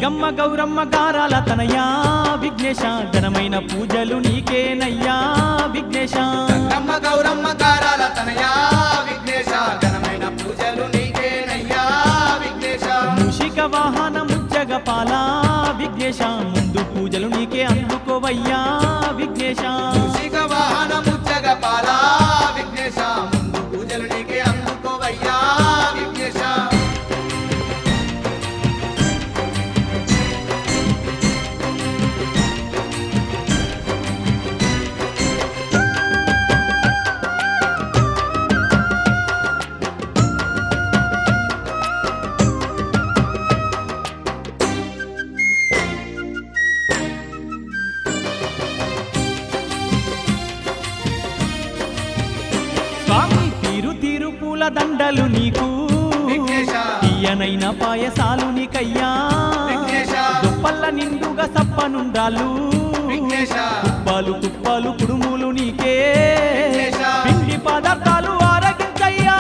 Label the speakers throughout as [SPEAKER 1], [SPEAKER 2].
[SPEAKER 1] గంగమ్మ గౌరమ్మ గారాల తనయా విఘ్నేశ ఘనమైన పూజలు నీకేనయ్యా విఘ్నేశ
[SPEAKER 2] గంగమ్మ గౌరమ్మ కారాల తనయా విఘ్నేశ ఘనమైన పూజలు నీకేనయ్యా విఘ్నేశ
[SPEAKER 1] మూషిక వాహన ముజ్జగ పాల విఘ్నేశ ముందు పూజలు నీకే అందుకోవయ్యా విఘ్నేశ
[SPEAKER 2] మూషిక వాహన ముచ్చగ పాల విఘ్నేశ ముందు పూజలు నీకే అందుకోవయ్యా విఘ్నేశ
[SPEAKER 1] స్వామి తీరు తీరు పూల దండలు నీకు
[SPEAKER 2] విఘ్నేశ
[SPEAKER 1] తీయనైన పాయసాలు నీకయ్యా
[SPEAKER 2] విఘ్నేశ
[SPEAKER 1] దుప్పల్ల నిండుగా సప్పనుండాలు
[SPEAKER 2] విఘ్నేశ
[SPEAKER 1] కుప్పాలు కుప్పాలు కుడుములు నీకే
[SPEAKER 2] విఘ్నేశ.
[SPEAKER 1] పిండి పదార్థాలు ఆరగించయ్యా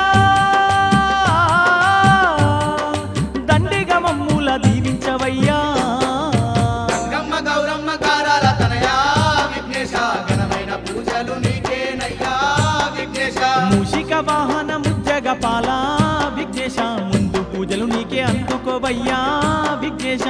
[SPEAKER 1] దండిగా మమ్ముల దీవించవయ్యా
[SPEAKER 2] గంగమ్మ గౌరమ్మ కారాల తనయా విఘ్నేశ ఘనమైన పూజలు నీకేనయ్యా విఘ్నేశ
[SPEAKER 1] మూషిక వాహన ముజ్జగ పాల విఘ్నేశ ముందు పూజలు నీకే అందుకోవయ్యా విఘ్నేశ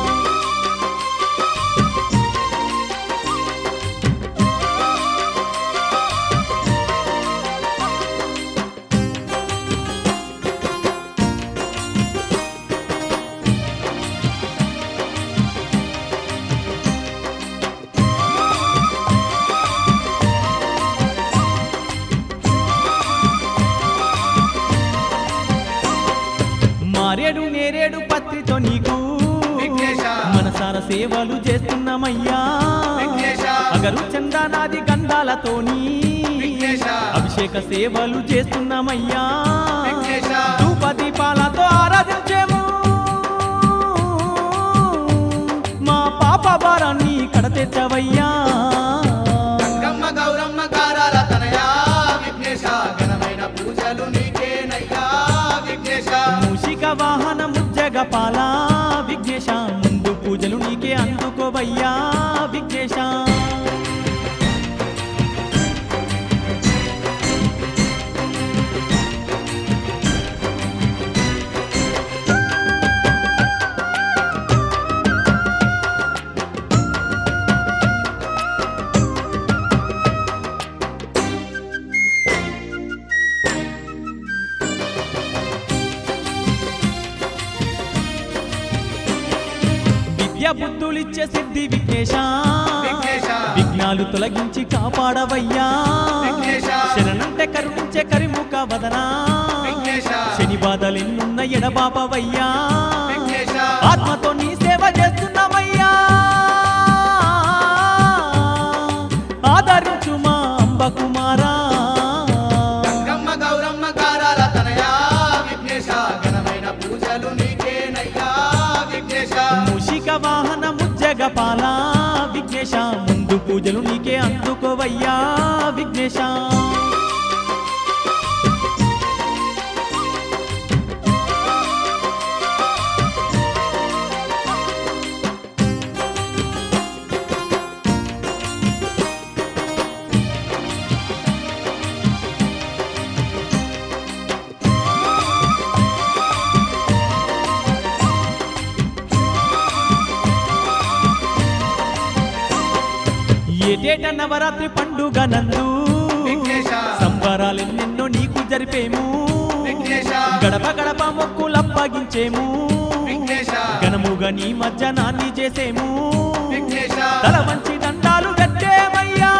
[SPEAKER 1] మారేడు నేరేడు పత్రితో నీకు
[SPEAKER 2] విఘ్నేశ.
[SPEAKER 1] మనసార సేవలు చేస్తున్నామయ్యా
[SPEAKER 2] విఘ్నేశ.
[SPEAKER 1] అగరు చందనాది గంధాలతోని
[SPEAKER 2] విఘ్నేశ.
[SPEAKER 1] అభిషేక సేవలు చేస్తున్నామయ్యా
[SPEAKER 2] విఘ్నేశ.
[SPEAKER 1] ధూప దీపాలతో ఆరాధించేము మా పాప భారాన్ని కడతెచ్చవయ్యా
[SPEAKER 2] గంగమ్మ గౌరమ్మ కారాల తనయా విఘ్నేశ ఘనమైన పూజలు నీకేనయ్యా విఘ్నేశ
[SPEAKER 1] మూషిక వాహన ముజ్జగ పాల విఘ్నేశ ముందు పూజలు నీకే అందుకోవయ్యా విఘ్నేశ విద్య బుద్ధులిచ్చే సిద్ధి విఘ్నేశ
[SPEAKER 2] విఘ్నేశ.
[SPEAKER 1] విఘ్నాలు తొలగించి కాపాడవయ్యా
[SPEAKER 2] విఘ్నేశ.
[SPEAKER 1] శరణంటే కరుణించే కరిముఖ వదనా
[SPEAKER 2] విఘ్నేశ.
[SPEAKER 1] శని బాధలెన్నున్న ఎడబాపవయ్యా
[SPEAKER 2] విఘ్నేశ.
[SPEAKER 1] ఆత్మతో నీ సేవ చేస్తున్నామయ్యా ఆదరించు మా అంబ కుమారా
[SPEAKER 2] గంగమ్మ గౌరమ్మ కారాల తనయా విఘ్నేశ ఘనమైన పూజలు నీకేనయ్యా విఘ్నేశ
[SPEAKER 1] మూషిక వాహన ముజ్జగ పాల విఘ్నేశ ముందు పూజలు నీకే అందుకోవయ్యా విఘ్నేశ ఏటేట నవరాత్రి పండుగ నందు
[SPEAKER 2] విఘ్నేశ.
[SPEAKER 1] సంబరాలెన్నెన్నో నీకు జరిపేము
[SPEAKER 2] విఘ్నేశ.
[SPEAKER 1] గడప గడప మొక్కులప్పగించేము
[SPEAKER 2] విఘ్నేశ.
[SPEAKER 1] ఘనముగా నీ మజ్జనాన్ని చేసేము
[SPEAKER 2] విఘ్నేశ.
[SPEAKER 1] తల మంచి దండాలు కట్టేమయ్యా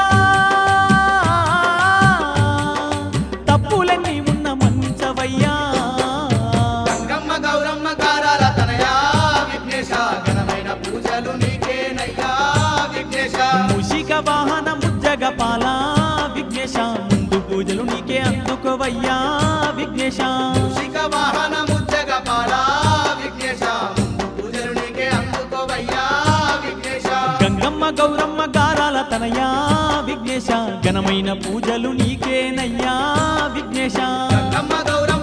[SPEAKER 1] తప్పులన్నీ ఉన్న మన్నించవయ్యా
[SPEAKER 2] గంగమ్మ గౌరమ్మ కారాల తనయా విఘ్నేశ ఘనమైన పూజలు నీకేనయ్యా విఘ్నేశ
[SPEAKER 1] మూషిక వాహన ముజ్జగ పాల విఘ్నేశ ముందు పూజలు నీకే అందుకోవయ్యా విఘ్నేశ
[SPEAKER 2] మూషిక వాహన ముచ్చగ పాల విఘ్నేశ ముందు పూజలు నీకే అందుకోవయ్యా విఘ్నేశ
[SPEAKER 1] గంగమ్మ గౌరమ్మ గారాల తనయా విఘ్నేశ ఘనమైన పూజలు నీకేనయ్యా విఘ్నేశ
[SPEAKER 2] గంగమ్మ గౌరమ్మ